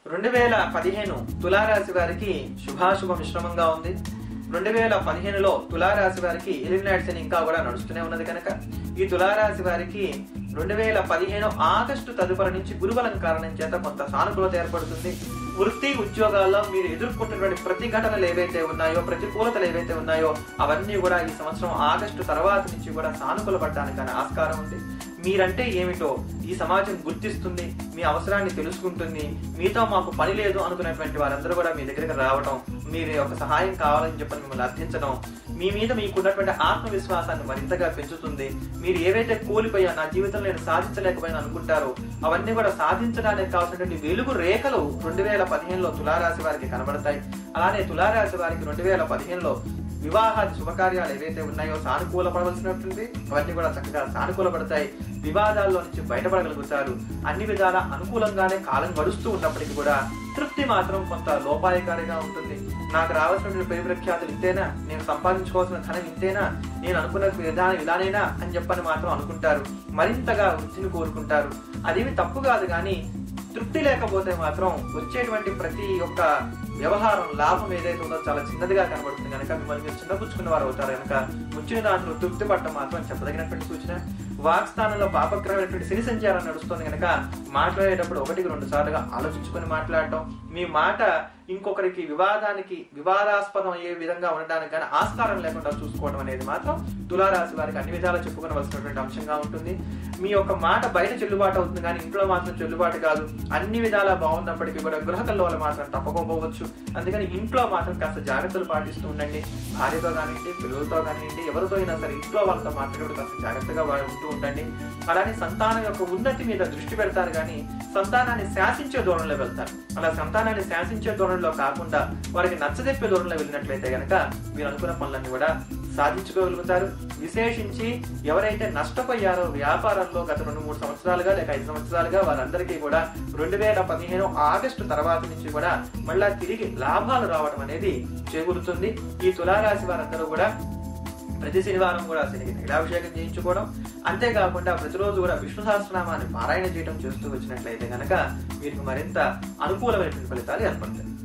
రెండు వేల పదిహేను తులారాశి వారికి శుభాశుభ మిశ్రమంగా ఉంది రెండు వేల పదిహేనులో తులారాశి వారికి ఎలిమినేట్స్ అని ఇంకా కూడా నడుస్తూనే ఉన్నది కనుక ఈ తులారాశి వారికి రెండు వేల పదిహేను ఆగస్టు తదుపరి నుంచి గురుబలం కారణం చేత కొంత సానుకూలత ఏర్పడుతుంది వృత్తి ఉద్యోగాల్లో మీరు ఎదుర్కొంటున్నటువంటి ప్రతిఘటనలు ఏవైతే ఉన్నాయో ప్రతికూలతలు ఏవైతే ఉన్నాయో అవన్నీ కూడా ఈ సంవత్సరం ఆగస్టు తర్వాత నుంచి కూడా సానుకూల పడడానికి ఆస్కారం ఉంది మీరంటే ఏమిటో ఈ సమాజం గుర్తిస్తుంది మీ అవసరాన్ని తెలుసుకుంటుంది మీతో మాకు పని లేదు అనుకున్నటువంటి వారందరూ కూడా మీ దగ్గరికి రావడం మీరు ఒక సహాయం కావాలని చెప్పని మిమ్మల్ని అర్థించడం మీ మీద మీకున్నటువంటి ఆత్మవిశ్వాసాన్ని మరింతగా పెంచుతుంది మీరు ఏవైతే కోల్పోయా నా జీవితంలో నేను సాధించలేకపోయినా అనుకుంటారో అవన్నీ కూడా సాధించడానికి కావాల్సినటువంటి వెలుగు రేఖలు రెండు వేల పదిహేనులో తులారాశి వారికి కనబడతాయి అలానే తులారాశి వారికి రెండు వేల పదిహేనులో వివాహాది శుభకార్యాలు ఏవైతే ఉన్నాయో సానుకూల పడవలసినటువంటి అవన్నీ కూడా చక్కగా సానుకూల పడతాయి వివాదాల్లో నుంచి బయటపడగలుగుతారు అన్ని విధాల అనుకూలంగానే కాలం గడుస్తూ ఉన్నప్పటికీ కూడా తృప్తి మాత్రం కొంత లోపాయకారిగా ఉంటుంది నాకు రావాల్సినటువంటి పేరు ప్రఖ్యాతులు ఇంతేనా నేను సంపాదించుకోవాల్సిన ధనం ఇంతేనా నేను అనుకున్న విధానం ఇలానేనా అని చెప్పని మాత్రం అనుకుంటారు మరింతగా వృద్ధిని కోరుకుంటారు అదేమి తప్పు కాదు కానీ తృప్తి లేకపోతే మాత్రం వచ్చేటువంటి ప్రతి ఒక్క వ్యవహారం లాభం ఏదైతే ఉందో చాలా చిన్నదిగా కనబడుతుంది కనుక మిమ్మల్ని మీరు చిన్నపుచ్చుకున్న వారు అవుతారు కనుక వచ్చిన దాంట్లో తృప్తి పట్టడం మాత్రం చెప్పదగినటువంటి సూచన వాక్ స్థానంలో పాపగ్రహమైనటువంటి శని సంచారం నడుస్తుంది కనుక మాట్లాడేటప్పుడు ఒకటికి రెండు సార్లుగా ఆలోచించుకొని మాట్లాడటం మీ మాట ఇంకొకరికి వివాదానికి వివాదాస్పదం అయ్యే విధంగా ఉండడానికి కానీ ఆస్కారం లేకుండా చూసుకోవడం అనేది మాత్రం తులారాశి వారికి అన్ని విధాలు చెప్పుకోవలసినటువంటి అంశంగా ఉంటుంది మీ యొక్క మాట బయట చెల్లుబాటు అవుతుంది కానీ ఇంట్లో మాత్రం చెల్లుబాటు కాదు అన్ని విధాలా బాగున్నప్పటికీ కూడా గృహ కల్లోలు మాత్రం తప్పకపోవచ్చు అందుకని ఇంట్లో మాత్రం కాస్త జాగ్రత్తలు పాటిస్తూ ఉండండి భార్యతో కానివ్వండి పిల్లలతో కానివ్వండి ఎవరితో అయినా సరే ఇంట్లో వాళ్ళతో మాట్లాడేటప్పుడు కాస్త జాగ్రత్తగా వాళ్ళు ఉంటూ ఉండండి అలానే సంతానం యొక్క ఉన్నతి మీద దృష్టి పెడతారు కానీ సంతానాన్ని శాసించే దూరంలో వెళ్తారు అలా సంతానాన్ని శాసించే దూరంలో కాకుండా వారికి నచ్చజెప్పే దూరంలో వెళ్ళినట్లయితే గనక మీరు అనుకున్న పనులన్నీ కూడా సాధించుకోగలుగుతారు విశేషించి ఎవరైతే నష్టపోయారో వ్యాపారంలో గత రెండు మూడు సంవత్సరాలుగా లేక ఐదు సంవత్సరాలుగా వారందరికీ కూడా రెండు వేల పదిహేను ఆగస్టు తర్వాత నుంచి కూడా మళ్ళా తిరిగి లాభాలు రావడం అనేది చేకూరుతుంది ఈ తులారాశి వారందరూ కూడా ప్రతి శనివారం కూడా శనికి తైలాభిషేకం చేయించుకోవడం అంతేకాకుండా ప్రతిరోజు కూడా విష్ణు సహస్రనామాన్ని పారాయణ చేయడం చేస్తూ వచ్చినట్లయితే కనుక వీరికి మరింత అనుకూలమైనటువంటి ఫలితాలు ఏర్పడతాయి